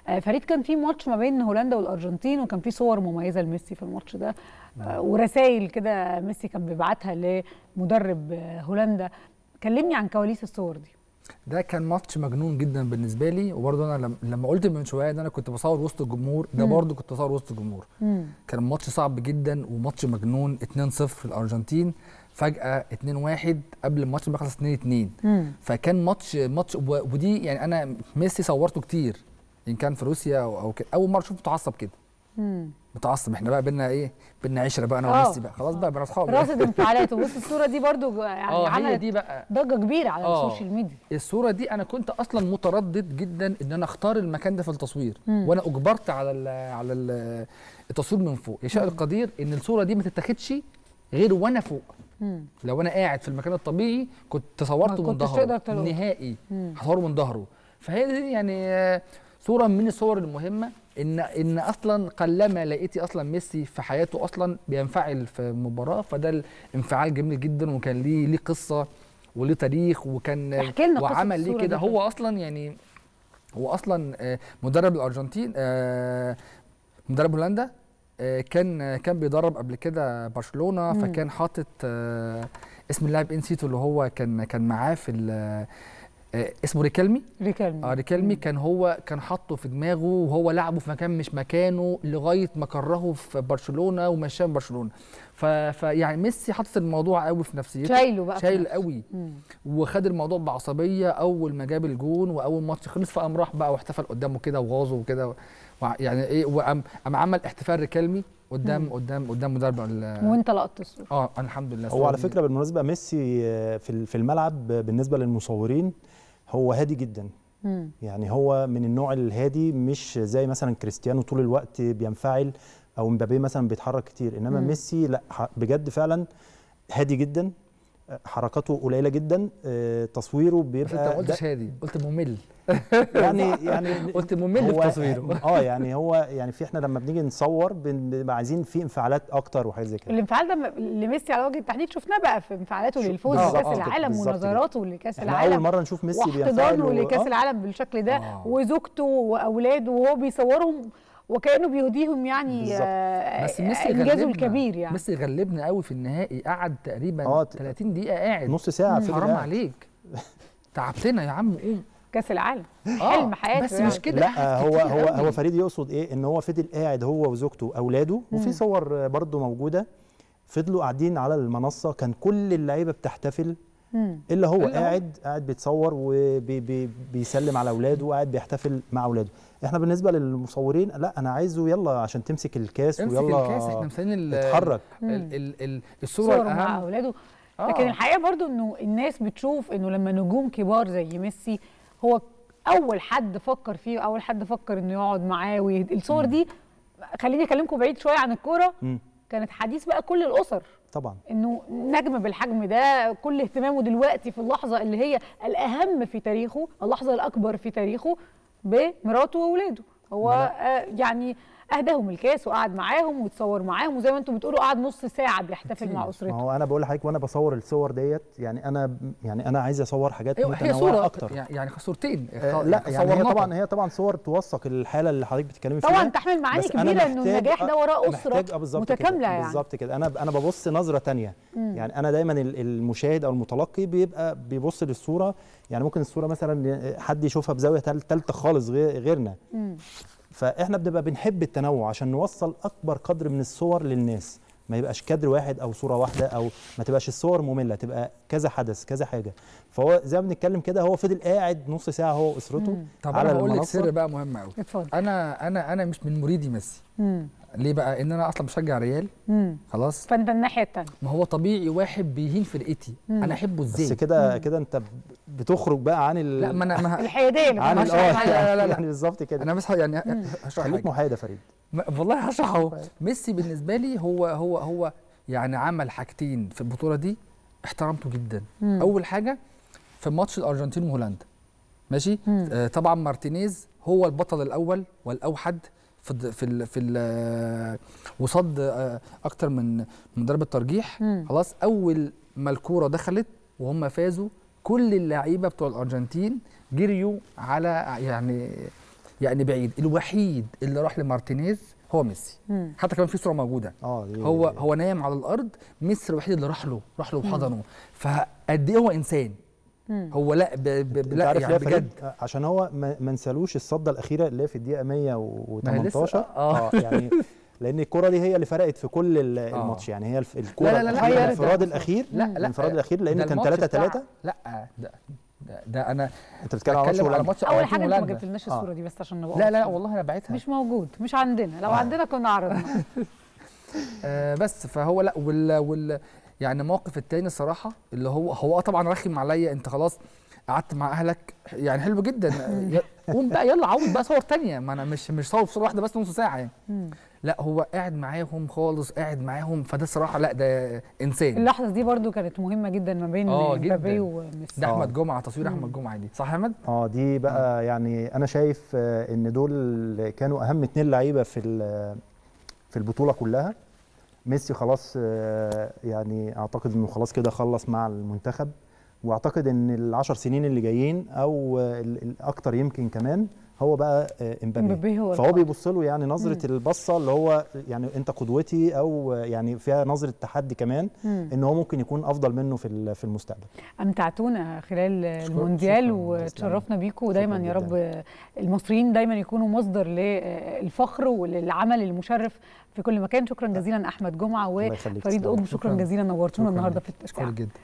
آه، فريد كان في ماتش ما بين هولندا والارجنتين وكان في صور مميزه لميسي في الماتش ده آه، ورسائل كده ميسي كان بيبعتها لمدرب آه، هولندا كلمني عن كواليس الصور دي ده كان ماتش مجنون جدا بالنسبه لي وبرضه انا لم- لما قلت من شويه ان انا كنت بصور وسط الجمهور ده مم. برضه كنت بصور وسط الجمهور مم. كان ماتش صعب جدا وماتش مجنون 2-0 الارجنتين فجاه 2-1 قبل الماتش ما يخلص 2-2 مم. فكان ماتش ماتش و- ودي يعني انا ميسي صورته كتير ان كان في روسيا او, أو كده اول مره اشوفه متعصب كده مم. متعصب احنا بقى بينا ايه بينا عشره بقى انا آه. وميسي بقى خلاص بقى بقينا اصحاب راصد انفعالاته بص الصوره دي برضو يعني اه هي عملت دي بقى ضجه كبيره على آه. السوشيال ميديا الصوره دي انا كنت اصلا متردد جدا ان انا اختار المكان ده في التصوير مم. وانا اجبرت على ال على ال التصوير من فوق يشاء القدير ان الصوره دي ما تتاخدش غير وانا فوق مم. لو انا قاعد في المكان الطبيعي كنت صورته ما من كنتش ظهره تقدر تلقط. نهائي مم. هصوره من ظهره فهي دي يعني آه، صوره من الصور المهمه ان ان اصلا قلما لقيتي اصلا ميسي في حياته اصلا بينفعل في مباراه فده الانفعال جميل جدا وكان ليه ليه قصه وليه تاريخ وكان احكي لنا قصة وعمل ليه الصورة كده دي هو اصلا يعني هو اصلا آه، مدرب الارجنتين آه، مدرب هولندا آه، كان آه، كان بيدرب قبل كده برشلونه مم. فكان حاطط آه، اسم اللاعب إيه نسيته اللي هو كان كان معاه في ال- آه، اسمه ريكالمي ريكالمي اه ريكالمي كان هو كان حاطه في دماغه وهو لعبه في مكان مش مكانه لغايه ما كرهه في برشلونه ومشاه من برشلونه ف- فيعني ميسي حاطط الموضوع قوي في نفسيته شايله بقى في شايل نفسه. قوي مم. وخد الموضوع بعصبيه اول ما جاب الجون واول ماتش خلص فقام راح بقى واحتفل قدامه كده وغاظه وكده وع- يعني ايه وقام قام عمل احتفال ريكالمي قدام مم. قدام قدام مدرب ال- وانت لقطت الصوره اه أنا الحمد لله هو الصورة على دي- فكره بالمناسبه ميسي آه، في ال- في الملعب آه، بالنسبه للمصورين هو هادي جدا مم. يعني هو من النوع الهادي مش زي مثلا كريستيانو طول الوقت بينفعل او مبابي مثلا بيتحرك كتير انما مم. ميسي لا ح- بجد فعلا هادي جدا آه، حركاته قليله جدا آه، تصويره بس انت ما بيبقى قلتش ده- هادي قلت ممل يعني يعني قلت ممل في هو- تصويره اه يعني هو يعني في احنا لما بنيجي نصور بن- بنبقى عايزين في انفعالات اكتر وحاجات زي كده الانفعال ده م- لميسي على وجه التحديد شفناه بقى في انفعالاته شو- للفوز آه، بكاس آه، العالم بالظبط كده. ونظراته لكاس احنا العالم اول مره نشوف ميسي بينفعل واحتضانه و- لكاس آه. العالم بالشكل ده آه. وزوجته واولاده وهو بيصورهم وكانه بيهديهم يعني بالظبط. آه، بس ميسي انجازه غلبنا. الكبير يعني ميسي غلبنا قوي في النهائي قعد تقريبا آه، 30 دقيقه قاعد نص ساعه في حرام عليك تعبتنا يا عم قوم كاس العالم آه، حلم حياته بس يعني. مش كده لا قعد هو كتير هو قوي. هو فريد يقصد ايه ان هو فضل قاعد هو وزوجته واولاده مم. وفي صور برضه موجوده فضلوا قاعدين على المنصه كان كل اللعيبه بتحتفل مم. الا هو إلا هو. قاعد قاعد بيتصور وبيسلم على اولاده وقاعد بيحتفل مع اولاده احنا بالنسبه للمصورين لا انا عايزه يلا عشان تمسك الكاس امسك ويلا الكاس احنا مستنيين ال- اتحرك مم. ال- ال- ال- الصوره صوره مع الاهم اولاده آه. لكن الحقيقه برضو انه الناس بتشوف انه لما نجوم كبار زي ميسي هو اول حد فكر فيه اول حد فكر انه يقعد معاه ويهد... الصور دي خليني اكلمكم بعيد شويه عن الكوره مم. كانت حديث بقى كل الاسر طبعا انه نجم بالحجم ده كل اهتمامه دلوقتي في اللحظه اللي هي الاهم في تاريخه اللحظه الاكبر في تاريخه بمراته واولاده هو آه يعني اهداهم الكاس وقعد معاهم وتصور معاهم وزي ما انتم بتقولوا قعد نص ساعه بيحتفل مع ما اسرته هو انا بقول لحضرتك وانا بصور الصور ديت يعني انا يعني انا عايز اصور حاجات ايوه هي متنوعه صوره اكتر يعني يعني صورتين آه لا يعني هي طبعا هي طبعا صور توثق الحاله اللي حضرتك بتتكلمي فيها طبعا تحمل معاني بس أنا كبيره انه محتاج- النجاح ده وراه اسره محتاج آه بالظبط كده، متكامله يعني بالظبط كده انا انا ببص نظره تانية مم. يعني انا دايما ال- المشاهد او المتلقي بيبقى بيبص للصوره يعني ممكن الصوره مثلا حد يشوفها بزاويه ثالثه خالص غير غيرنا مم. فاحنا بنبقى بنحب التنوع عشان نوصل اكبر قدر من الصور للناس ما يبقاش كادر واحد او صوره واحده او ما تبقاش الصور ممله تبقى كذا حدث كذا حاجه فهو زي ما بنتكلم كده هو فضل قاعد نص ساعه هو واسرته مم. طب على انا هقول لك المنصة. سر بقى مهم قوي اتفضل انا انا انا مش من مريدي ميسي مم. ليه بقى ان انا اصلا بشجع ريال مم. خلاص فانت الناحيه الثانيه ما هو طبيعي واحد بيهين فرقتي مم. انا احبه ازاي بس كده كده انت بتخرج بقى عن ال... لا ما انا ما الحياديه اللي عن ال- بتبقى اه لا، لا، لا، لا. يعني بالظبط كده انا بس ه- يعني مم. هشرح خليك حاجه محايد يا فريد ما- والله هشرح اهو ميسي بالنسبه لي هو هو هو يعني عمل حاجتين في البطوله دي احترمته جدا مم. اول حاجه في ماتش الارجنتين وهولندا ماشي مم. آه طبعا مارتينيز هو البطل الاول والاوحد في الد- في ال في ال وصد آه اكتر من من ضربه ترجيح مم. خلاص اول ما الكوره دخلت وهم فازوا كل اللعيبه بتوع الارجنتين جريوا على يعني يعني بعيد الوحيد اللي راح لمارتينيز هو ميسي مم. حتى كمان في صوره موجوده اه دي- هو هو نايم على الارض ميسي الوحيد اللي راح له راح له وحضنه فقد ايه هو انسان مم. هو لا ب ب انت لا عارف يعني ليه يا فريد؟ بجد عشان هو ما ما نسالوش الصده الاخيره اللي هي في الدقيقه ما هي لسه- 118 آه. يعني لان الكره دي هي اللي فرقت في كل ال- آه. الماتش يعني هي الف- الكره لا، لا، لا، الأخيرة، غيرت الانفراد ده. الاخير لا لا الانفراد الاخير لان ده كان الماتش 3 بتاع- 3 لا ده ده, ده, ده انا انت بتتكلم على ماتش بتكلم على هولندا ماتش اول أرجنتين حاجه انت ما وهولندا. جبتلناش آه. الصوره دي بس عشان نبقى لا لا لا واضحين. والله انا بعتها مش موجود مش عندنا لو آه. عندنا كنا عرضنا آه بس فهو لا وال وال يعني الموقف التاني الصراحه اللي هو هو آه طبعا رخم عليا انت خلاص قعدت مع اهلك يعني حلو جدا ي- قوم بقى يلا عوض بقى صور تانية ما انا مش مش صور صوره واحده بس نص ساعه يعني مم. لا هو قاعد معاهم خالص قاعد معاهم فده صراحه لا ده انسان اللحظه دي برضو كانت مهمه جدا ما بين آه، جداً. مبابي وميسي ده آه. احمد جمعه تصوير مم. احمد جمعه دي صح يا احمد اه دي بقى يعني انا شايف آه، ان دول كانوا اهم اتنين لعيبه في ال- في البطوله كلها ميسي خلاص آه، يعني اعتقد انه خلاص كده خلص مع المنتخب واعتقد ان العشر سنين اللي جايين او آه، ال- الاكتر يمكن كمان هو بقى آه، امبابي مبابي هو فهو القائد. بيبص له يعني نظره البصه اللي هو يعني انت قدوتي او آه، يعني فيها نظره تحدي كمان مم. ان هو ممكن يكون افضل منه في ال- في المستقبل امتعتونا خلال شكراً- المونديال شكراً وتشرفنا بيكم ودايما شكراً يا رب جداً. المصريين دايما يكونوا مصدر للفخر وللعمل المشرف في كل مكان شكرا جزيلا احمد جمعه الله يخليك، وفريد تسلم. قطب شكرا شكراً. جزيلا نورتونا شكراً النهارده لك. في التشكيل شكرا جدا